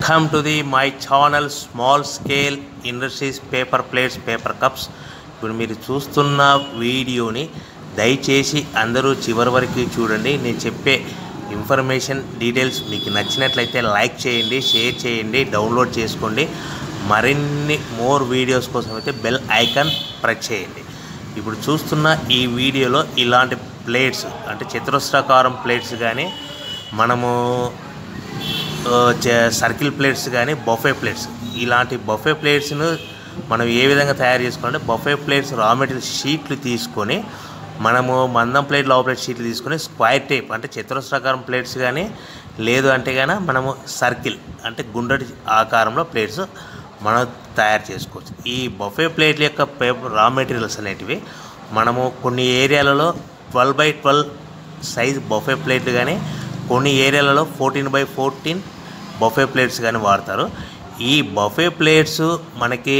Welcome to the my channel small scale industries paper plates paper cups ఇప్పుడు మీరు చూస్తున్న వీడియోని దయచేసి అందరూ చివరి వరకు చూడండి నేను చెప్పే ఇన్ఫర్మేషన్ డీటెయిల్స్ మీకు నచ్చినట్లయితే లైక్ చేయండి షేర్ చేయండి డౌన్లోడ్ చేసుకోండి మరిన్ని మోర్ వీడియోస్ కోసం అయితే బెల్ ఐకాన్ ప్రెస్ చేయండి ఇప్పుడు చూస్తున్న ఈ వీడియోలో ఇలాంటి ప్లేట్స్ అంటే చతురస్రాకారం ప్లేట్స్ కానీ మనము ఆ, చ- సర్కిల్ ప్లేట్స్ కానీ బఫే ప్లేట్స్ ఇలాంటి బఫే ప్లేట్స్ను మనం ఏ విధంగా తయారు చేసుకోవాలంటే బఫే ప్లేట్స్ రా మెటీరియల్ షీట్లు తీసుకొని మనము మందం ప్లేట్ లావు ప్లేట్ షీట్లు తీసుకొని స్క్వైర్ టేప్ అంటే చతురస్రాకారం ప్లేట్స్ కానీ లేదు అంటే కానీ మనము సర్కిల్ అంటే గుండ్రటి ఆకారంలో ప్లేట్స్ మనం తయారు చేసుకోవచ్చు ఈ బఫే ప్లేట్ల యొక్క పేపర్ రా మెటీరియల్స్ అనేటివి మనము కొన్ని ఏరియాలలో twelve by twelve size buffet ప్లేట్లు కానీ కొన్ని ఏరియాలలో fourteen by fourteen buffet plates కానీ వాడతారు ఈ బఫే ప్లేట్స్ మనకి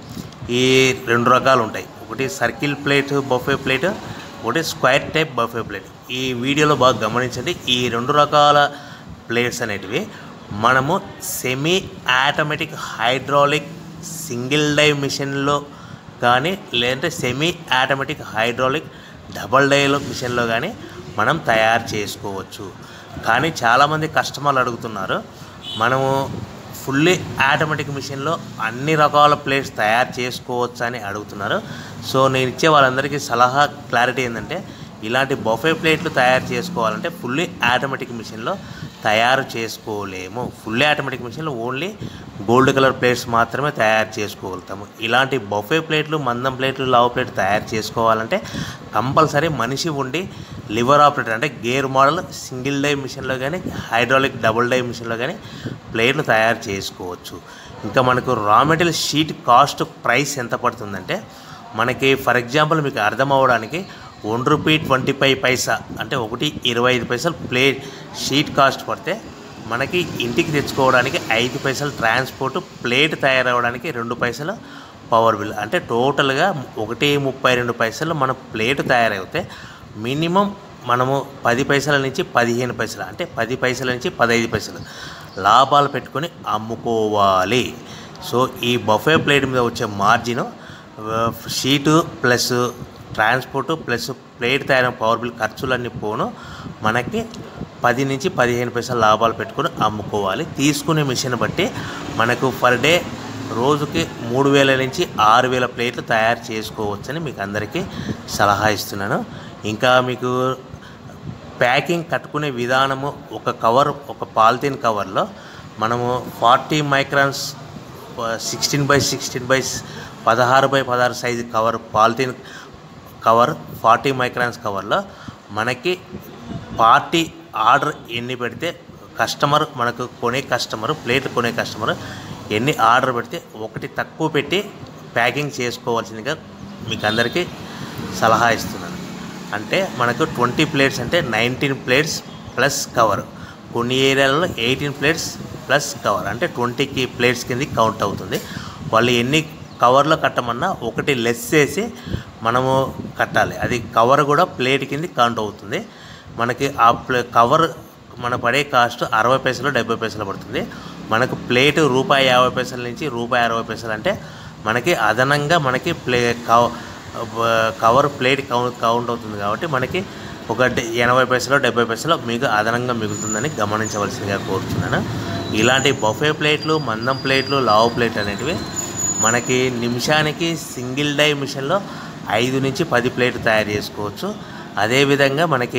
ఈ రెండు రకాలు ఉంటాయి ఒకటి సర్కిల్ ప్లేట్ బఫే ప్లేట్ ఒకటి స్క్వేర్ టైప్ బఫే ప్లేట్ ఈ వీడియోలో బాగా గమనించండి ఈ రెండు రకాల ప్లేట్స్ అనేటివి మనము semi automatic hydraulic single die మిషన్లో కానీ లేదంటే సెమీ ఆటోమేటిక్ హైడ్రాలిక్ డబల్ డైలో మిషన్లో కానీ మనం తయారు చేసుకోవచ్చు కానీ చాలామంది కస్టమర్లు అడుగుతున్నారు మనము ఫుల్లీ ఆటోమేటిక్ మిషన్లో అన్ని రకాల ప్లేట్స్ తయారు చేసుకోవచ్చు అని అడుగుతున్నారు సో నేను ఇచ్చే వాళ్ళందరికీ సలహా క్లారిటీ ఏంటంటే ఇలాంటి బఫే ప్లేట్లు తయారు చేసుకోవాలంటే ఫుల్లీ ఆటోమేటిక్ మిషన్లో తయారు చేసుకోలేము ఫుల్లీ ఆటోమేటిక్ మిషన్లో ఓన్లీ గోల్డ్ కలర్ ప్లేట్స్ మాత్రమే తయారు చేసుకోగలుగుతాము ఇలాంటి బఫే ప్లేట్లు మందం ప్లేట్లు లావు ప్లేట్ తయారు చేసుకోవాలంటే కంపల్సరీ మనిషి ఉండి లివర్ ఆపరేటర్ అంటే గేర్ మోడల్ సింగిల్ డై మిషన్లో కానీ హైడ్రాలిక్ డబుల్ డై మిషన్లో కానీ ప్లేట్లు తయారు చేసుకోవచ్చు ఇంకా మనకు raw material sheet cost price ఎంత పడుతుందంటే మనకి ఫర్ ఎగ్జాంపుల్ మీకు అర్థం అవ్వడానికి one rupee twenty five paisa అంటే ఒకటి ఇరవై ఐదు పైసలు ప్లేట్ షీట్ కాస్ట్ పడితే మనకి ఇంటికి తెచ్చుకోవడానికి ఐదు పైసలు ట్రాన్స్పోర్ట్ ప్లేట్ తయారవడానికి రెండు పైసలు పవర్ బిల్ అంటే టోటల్గా ఒకటి ముప్పై రెండు పైసలు మన ప్లేట్ తయారైతే మినిమం మనము పది పైసల నుంచి పదిహేను పైసలు అంటే పది పైసల నుంచి పదహైదు పైసలు లాభాలు పెట్టుకొని అమ్ముకోవాలి సో ఈ బఫే ప్లేట్ మీద వచ్చే margin sheet plus transport plus plate తయారైన పవర్ బిల్ ఖర్చులన్నీ పోను మనకి పది నుంచి పదిహేను పైసలు లాభాలు పెట్టుకొని అమ్ముకోవాలి తీసుకునే మిషన్ బట్టి మనకు పర్ డే రోజుకి మూడు వేల నుంచి ఆరు వేల ప్లేట్లు తయారు చేసుకోవచ్చని మీకు అందరికీ సలహా ఇస్తున్నాను ఇంకా మీకు ప్యాకింగ్ కట్టుకునే విధానము ఒక కవర్ ఒక పాలిథిన్ కవర్లో మనము forty microns sixteen by sixteen by పదహారు బై పదహారు size cover polythene cover forty microns కవర్లో మనకి పార్టీ ఆర్డర్ ఎన్ని పెడితే కస్టమర్ మనకు కొనే కస్టమర్ ప్లేట్ కొనే కస్టమర్ ఎన్ని ఆర్డర్ పెడితే ఒకటి తక్కువ పెట్టి ప్యాకింగ్ చేసుకోవాల్సిందిగా మీకు అందరికీ సలహా ఇస్తున్నాను అంటే మనకు ట్వంటీ ప్లేట్స్ అంటే నైన్టీన్ ప్లేట్స్ ప్లస్ కవర్ కొన్ని ఏరియాలలో ఎయిటీన్ ప్లేట్స్ ప్లస్ కవర్ అంటే ట్వంటీకి ప్లేట్స్ కింద కౌంట్ అవుతుంది వాళ్ళు ఎన్ని కవర్లో కట్టమన్నా ఒకటి లెస్ చేసి మనము కట్టాలి అది కవర్ కూడా ప్లేట్ కింద కౌంట్ అవుతుంది మనకి ఆ ప్లే కవర్ మన పడే కాస్ట్ అరవై పైసలు డెబ్బై పైసలు పడుతుంది మనకు ప్లేట్ రూపాయి యాభై పైసల నుంచి రూపాయి అరవై పైసలు అంటే మనకి అదనంగా మనకి ప్లే కవ- కవర్ ప్లేట్ కౌంట్ కౌంట్ అవుతుంది కాబట్టి మనకి ఒక డె- ఎనభై పైసలు డెబ్బై పైసలు మీకు అదనంగా మిగులుతుందని గమనించవలసిందిగా కోరుతున్నాను ఇలాంటి బఫే ప్లేట్లు మందం ప్లేట్లు లావు ప్లేట్ అనేటివి మనకి నిమిషానికి సింగిల్ డై మిషన్లో ఐదు నుంచి పది ప్లేట్లు తయారు చేసుకోవచ్చు అదేవిధంగా మనకి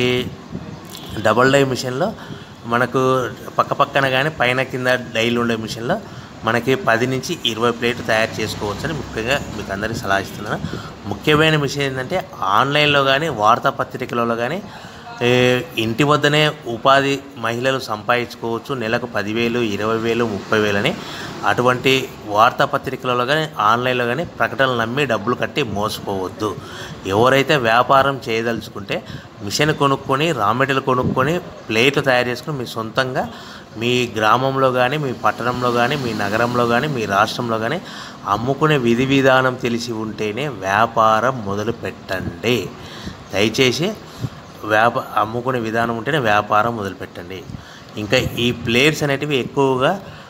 డబల్ డై మిషన్లో మనకు పక్క పక్కన కానీ పైన కింద డైలు ఉండే మిషన్లో మనకి పది నుంచి ఇరవై ప్లేట్లు తయారు చేసుకోవచ్చు అని ముఖ్యంగా మీకు అందరికీ సలహా ఇస్తున్నాను ముఖ్యమైన విషయం ఏంటంటే ఆన్లైన్లో కానీ వార్తాపత్రికలలో కానీ ఏ, ఇంటి వద్దనే ఉపాధి మహిళలు సంపాదించుకోవచ్చు నెలకు పదివేలు ఇరవై వేలు ముప్పై వేలని అటువంటి వార్తాపత్రికలలో కానీ ఆన్లైన్లో కానీ ప్రకటనలు నమ్మి డబ్బులు కట్టి మోసపోవద్దు ఎవరైతే వ్యాపారం చేయదలుచుకుంటే మిషన్ కొనుక్కొని రా మెటీరియల్ కొనుక్కొని ప్లేట్లు తయారు చేసుకుని మీ సొంతంగా మీ గ్రామంలో కానీ మీ పట్టణంలో కానీ మీ నగరంలో కానీ మీ రాష్ట్రంలో కానీ అమ్ముకునే విధి విధానం తెలిసి ఉంటేనే వ్యాపారం మొదలు పెట్టండి దయచేసి వ్యాప అమ్ముకునే విధానం ఉంటేనే వ్యాపారం మొదలుపెట్టండి ఇంకా ఈ ప్లేట్స్ అనేటివి ఎక్కువగా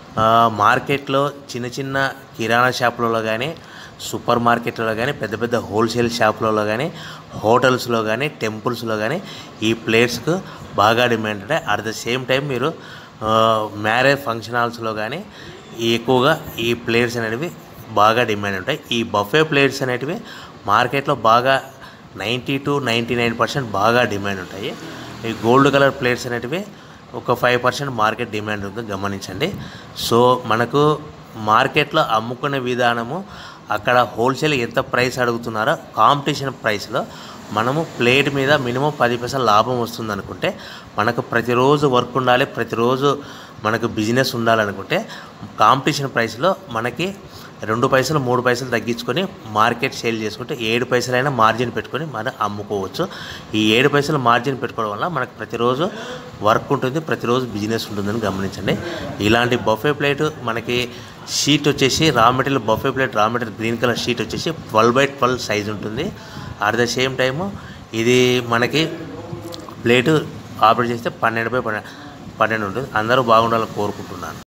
ఆ, మార్కెట్లో చిన్న చిన్న కిరాణా షాపులలో కానీ సూపర్ మార్కెట్లలో కానీ పెద్ద పెద్ద హోల్సేల్ షాపులలో కానీ హోటల్స్లో కానీ టెంపుల్స్లో కానీ ఈ ప్లేట్స్కు బాగా డిమాండ్ ఉంటాయి అట్ ద సేమ్ టైం మీరు మ్యారేజ్ ఫంక్షన్ హాల్స్లో కానీ ఎక్కువగా ఈ ప్లేట్స్ అనేటివి బాగా డిమాండ్ ఉంటాయి ఈ బఫే ప్లేట్స్ అనేటివి మార్కెట్లో బాగా ninety to ninety nine percent బాగా డిమాండ్ ఉంటాయి ఈ గోల్డ్ కలర్ ప్లేట్స్ అనేటివి ఒక ఫైవ్ పర్సెంట్ మార్కెట్ డిమాండ్ ఉంది గమనించండి సో మనకు మార్కెట్లో అమ్ముకునే విధానము అక్కడ హోల్సేల్ ఎంత ప్రైస్ అడుగుతున్నారో కాంపిటీషన్ ప్రైస్లో మనము ప్లేట్ మీద మినిమం పది పైసలు లాభం వస్తుంది అనుకుంటే మనకు ప్రతిరోజు వర్క్ ఉండాలి ప్రతిరోజు మనకు బిజినెస్ ఉండాలనుకుంటే కాంపిటీషన్ ప్రైస్లో మనకి రెండు పైసలు మూడు పైసలు తగ్గించుకొని మార్కెట్ సేల్ చేసుకుంటే ఏడు పైసలైనా మార్జిన్ పెట్టుకొని మనం అమ్ముకోవచ్చు ఈ ఏడు పైసలు మార్జిన్ పెట్టుకోవడం వల్ల మనకు ప్రతిరోజు వర్క్ ఉంటుంది ప్రతిరోజు బిజినెస్ ఉంటుందని గమనించండి ఇలాంటి బఫే ప్లేట్ మనకి షీట్ వచ్చేసి raw material buffet plate raw material green colour sheet వచ్చేసి ట్వెల్వ్ బై ట్వెల్వ్ సైజ్ ఉంటుంది అట్ ద సేమ్ టైము ఇది మనకి ప్లేటు ఆపరేట్ చేస్తే పన్నెండు బై పన్నెండు పన్నెండు ఉంటుంది అందరూ బాగుండాలని కోరుకుంటున్నాను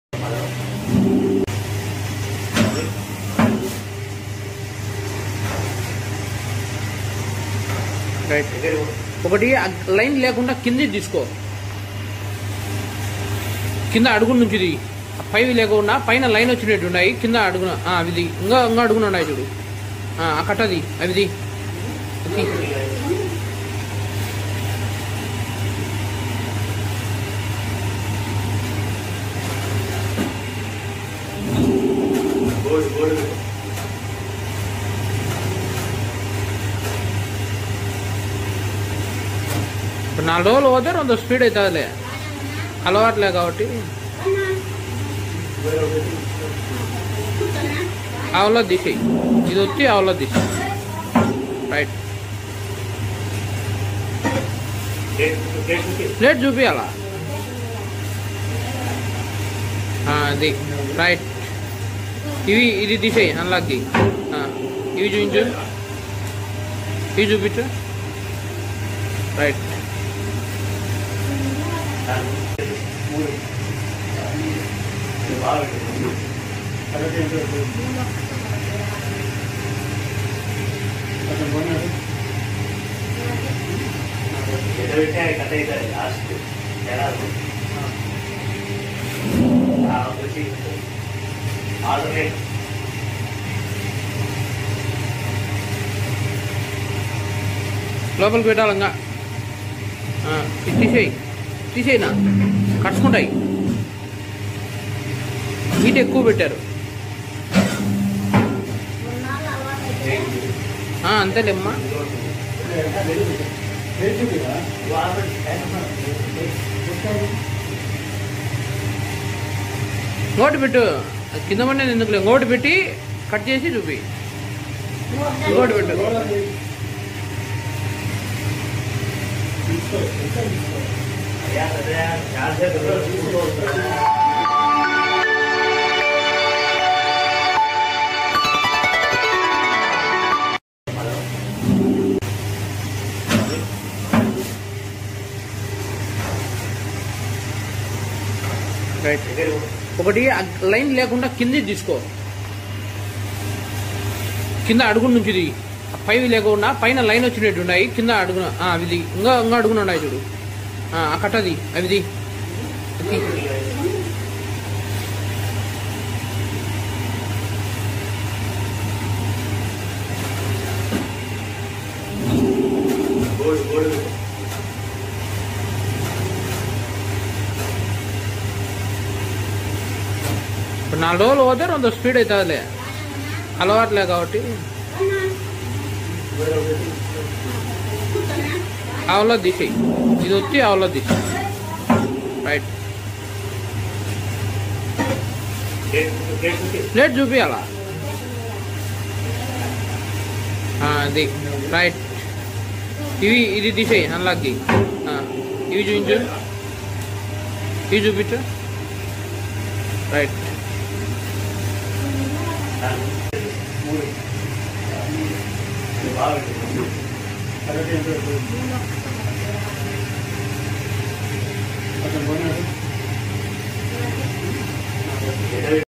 రైట్ ఒకటి ఆ లైన్ లేకుండా కింది తీసుకో కింద అడుగు నుంచి ఇది పైవి లేకుండా పైన లైన్ వచ్చినట్టు ఉన్నాయి కింద అడుగున ఆ, అవిది ఇంకా ఇంకా అడుగున ఉన్నాయి చూడు ఆ, ఆ కట్టది అవిది అది. ఇప్పుడు నాలుగు రోజులు పోతే రెండు స్పీడ్ అవుతుందిలే అలవాట్లే కాబట్టి ఆవులో దిశ ఇది వచ్చి ఆవులో దిశ రైట్ ప్లేట్ చూపించాలా ఆ, అది రైట్ ఇవి ఇది తీసేయి అన్లాక్కి ఇవి చూపించు ఇవి చూపించు రైట్ లోపలికి పెట్టాలంగా ఆ, ఇది తీసేయి తీసేయినా కట్టుకుంటాయి హీట్ ఎక్కువ పెట్టారు ఆ, అంతేలేమ్మా నోటు పెట్టు అది కింద పడిన ఎందుకులే నోటు పెట్టి కట్ చేసి చూపి ఇంకోటి పెట్టు రైట్ ఒకటి ఆ లైన్ లేకుండా కింది తీసుకో కింద అడుగు నుంచి ఇది పైవి లేకుండా పైన లైన్ వచ్చినట్టు ఉన్నాయి కింద అడుగున ఆ, అవిది ఇంకా ఇంకా అడుగున ఉన్నాయి చూడు ఆ, ఆ కట్టది అవిది అది. ఇప్పుడు నాలుగు రోజులు పోతే రెండు స్పీడ్ అవుతుందిలే అలవాట్లే కాబట్టి ఆవులో దిశ ఇది వచ్చి ఆవులో దిశ రైట్ ప్లేట్ చూపించాలా ఆ, అది రైట్ ఇవి ఇది తీసేయి అన్లాక్కి ఆ, ఇవి చూపించు ఇవి చూపించు రైట్